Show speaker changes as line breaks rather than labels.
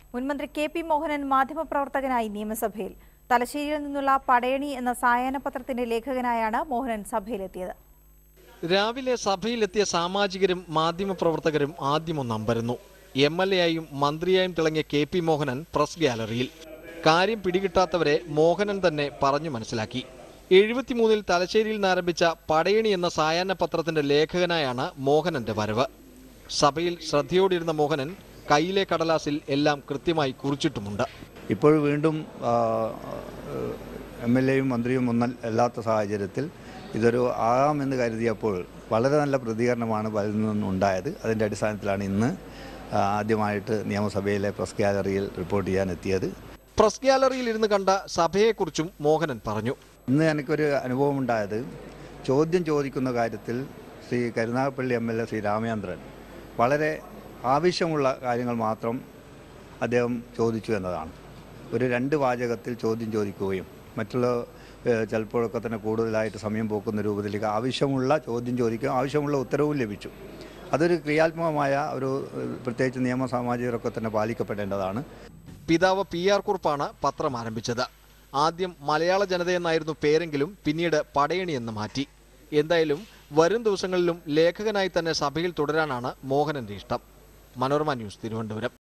മുൻമന്ത്രി K P Mohanan മാധ്യമപ്രവർത്തകനായി നിയമസഭയിൽ തലശ്ശേരിയിൽ നിന്നുള്ള പടയണി എന്ന സായാഹ്ന പത്രത്തിന്റെ ലേഖകനായാണ് മോഹനൻ സഭയിലെത്തിയത്
രാവിലെ സഭയിലെത്തിയ സാമാജികരും മാധ്യമപ്രവർത്തകരും ആദ്യമൊന്ന് അമ്പരന്നു എം എൽ എ ആയും മന്ത്രിയായും തിളങ്ങിയ കെ പി മോഹനൻ പ്രസ് ഗ്യാലറിയിൽ കാര്യം പിടികിട്ടാത്തവരെ മോഹനൻ തന്നെ പറഞ്ഞു മനസ്സിലാക്കി എഴുപത്തിമൂന്നിൽ തലശ്ശേരിയിൽ നിന്ന് ആരംഭിച്ച പടയണി എന്ന സായാഹ്ന പത്രത്തിന്റെ ലേഖകനായാണ് മോഹനന്റെ വരവ് സഭയിൽ ശ്രദ്ധയോടിരുന്ന മോഹനൻ കയ്യിലെ കടലാസിൽ എല്ലാം കൃത്യമായി കുറിച്ചിട്ടുമുണ്ട്
ഇപ്പോൾ വീണ്ടും എം എൽ എയും മന്ത്രിയും ഒന്നും അല്ലാത്ത സാഹചര്യത്തിൽ ഇതൊരു ആകാമെന്ന് കരുതിയപ്പോൾ വളരെ നല്ല പ്രതികരണമാണ് പലരിൽ നിന്നുണ്ടായത് അതിൻ്റെ അടിസ്ഥാനത്തിലാണ് ഇന്ന് ആ, ആദ്യമായിട്ട് നിയമസഭയിലെ പ്രസ് ഗാലറിയിൽ റിപ്പോർട്ട് ചെയ്യാൻ എത്തിയത്
പ്രസ് ഗ്യാലറിയിൽ ഇരുന്ന് കണ്ട സഭയെക്കുറിച്ചും മോഹനൻ പറഞ്ഞു
ഇന്ന് എനിക്കൊരു അനുഭവം ഉണ്ടായത് ചോദ്യം ചോദിക്കുന്ന കാര്യത്തിൽ Shri Karunagappally M L A Shri Ramachandran വളരെ ആവശ്യമുള്ള കാര്യങ്ങൾ മാത്രം അദ്ദേഹം ചോദിച്ചു എന്നതാണ് ഒരു രണ്ട് വാചകത്തിൽ ചോദ്യം ചോദിക്കുകയും മറ്റുള്ള ഏഹ്, ചിലപ്പോഴൊക്കെ തന്നെ കൂടുതലായിട്ട് സമയം പോക്കുന്ന രൂപത്തിലേക്ക് ആവശ്യമുള്ള ചോദ്യം ചോദിക്കുകയും ആവശ്യമുള്ള ഉത്തരവും ലഭിച്ചു അതൊരു ക്രിയാത്മകമായ ഒരു ഏഹ്, പ്രത്യേകിച്ച് നിയമ സാമാജികരൊക്കെ തന്നെ പാലിക്കപ്പെടേണ്ടതാണ്
പിതാവ് പി ആർ കുറുപ്പാണ് പത്രം ആരംഭിച്ചത് ആദ്യം മലയാള ജനതയെന്നായിരുന്നു പേരെങ്കിലും പിന്നീട് പടയണി എന്ന് മാറ്റി എന്തായാലും വരും ദിവസങ്ങളിലും ലേഖകനായി തന്നെ സഭയിൽ തുടരാനാണ് മോഹനന്റെ ഇഷ്ടം മനോരമ ന്യൂസ് തിരുവനന്തപുരം